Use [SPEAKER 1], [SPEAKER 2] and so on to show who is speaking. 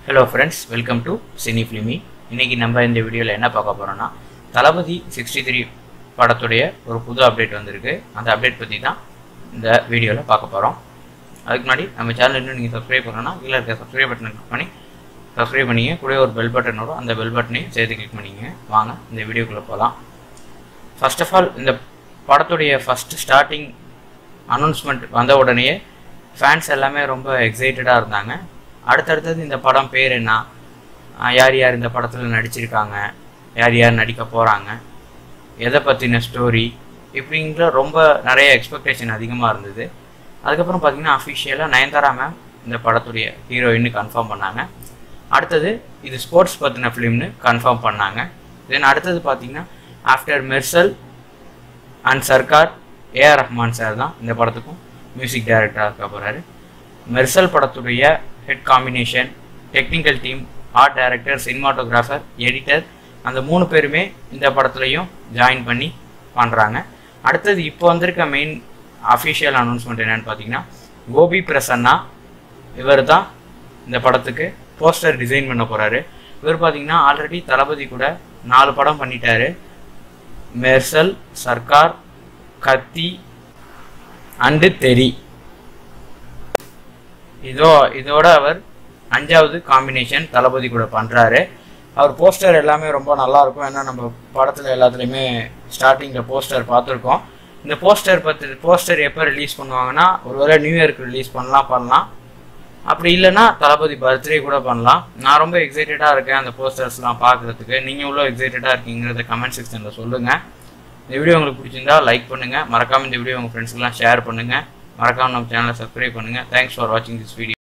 [SPEAKER 1] hello friends welcome to cine filmy இன்னைக்கு நம்ம இந்த வீடியோவில் என்ன பார்க்க போகிறோம்னா தளபதி சிக்ஸ்டி த்ரீ படத்துடைய ஒரு புது அப்டேட் வந்திருக்கு அந்த அப்டேட் பற்றி தான் இந்த வீடியோவில் பார்க்க போகிறோம் அதுக்கு முன்னாடி நம்ம சேனல் இன்னும் நீங்கள் சப்ஸ்கிரைப் பண்ணணும்னா கீழே இருக்க சப்ஸ்கிரைப் பட்டனை கிளிக் பண்ணி சப்ஸ்கிரைப் பண்ணிங்க கூட ஒரு பெல் பட்டன் வரும் அந்த பெல் பட்டனையும் சேர்த்து கிளிக் பண்ணிங்க வாங்க இந்த வீடியோக்குள்ளே போகலாம் ஃபர்ஸ்ட் ஆஃப் ஆல் இந்த படத்துடைய ஃபஸ்ட்டு ஸ்டார்டிங் அனௌன்ஸ்மெண்ட் வந்த உடனேயே ஃபேன்ஸ் எல்லாமே ரொம்ப எக்ஸைட்டடாக இருந்தாங்க அடுத்தடுத்தது இந்த படம் பேர் என்ன ஆஹ் யார் யார் இந்த படத்தில் நடிச்சிருக்காங்க யார் யார் நடிக்க போகிறாங்க எதை பற்றின ஸ்டோரி இப்படிங்கிற ரொம்ப நிறைய எக்ஸ்பெக்டேஷன் அதிகமாக இருந்தது அதுக்கப்புறம் பார்த்தீங்கன்னா அஃபிஷியலாக நயன்தாரா மேம் இந்த படத்துடைய ஹீரோயின்னு கன்ஃபார்ம் பண்ணாங்க அடுத்தது இது ஸ்போர்ட்ஸ் பற்றின ஃபிலிம்னு கன்ஃபார்ம் பண்ணாங்க தென் அடுத்தது பார்த்தீங்கன்னா after Mersal and Sarkar AR Rahman sir தான் இந்த படத்துக்கும் மியூசிக் டைரக்டராக இருக்க போகிறாரு மெர்சல் படத்துடைய head combination technical team art director cinematographer editor அந்த மூணு பேருமே இந்த படத்துலையும் ஜாயின் பண்ணி பண்ணுறாங்க அடுத்தது இப்போ வந்திருக்க மெயின் அஃபிஷியல் அனௌன்ஸ்மெண்ட் என்னன்னு பார்த்தீங்கன்னா கோபி பிரசன்னா இவர் தான் இந்த படத்துக்கு போஸ்டர் டிசைன் பண்ண போகிறாரு இவர் பார்த்தீங்கன்னா ஆல்ரெடி தளபதி கூட நாலு படம் பண்ணிட்டாரு மெர்சல் சர்க்கார் கத்தி அண்டு தெரி இதோ இதோட அவர் அஞ்சாவது காம்பினேஷன் தளபதி கூட பண்ணுறாரு அவர் போஸ்டர் எல்லாமே ரொம்ப நல்லா இருக்கும் ஏன்னா நம்ம படத்தில் எல்லாத்துலேயுமே ஸ்டார்டிங்கில் போஸ்டர் பார்த்துருக்கோம் இந்த போஸ்டர் பற்றி போஸ்டர் எப்போ ரிலீஸ் பண்ணுவாங்கன்னா ஒருவேளை நியூ இயர்க்கு ரிலீஸ் பண்ணலாம் பண்ணலாம் அப்படி இல்லைன்னா தளபதி பர்த்டே கூட பண்ணலாம் நான் ரொம்ப எக்ஸைட்டடாக இருக்கேன் அந்த போஸ்டர்ஸ்லாம் பார்க்குறதுக்கு நீங்கள் எவ்வளோ எக்ஸைட்டடாக இருக்கீங்கிறத கமெண்ட் செக்ஷனில் சொல்லுங்கள் இந்த வீடியோ உங்களுக்கு பிடிச்சிருந்தா லைக் பண்ணுங்கள் மறக்காமல் இந்த வீடியோ உங்கள் ஃப்ரெண்ட்ஸ்க்கெலாம் ஷேர் பண்ணுங்கள் மறக்காமல் நம்ம சேனலை சப்ஸ்கிரைப் பண்ணுங்கள் தேங்க்ஸ் ஃபார் வாட்சிங் திஸ் வீடியோ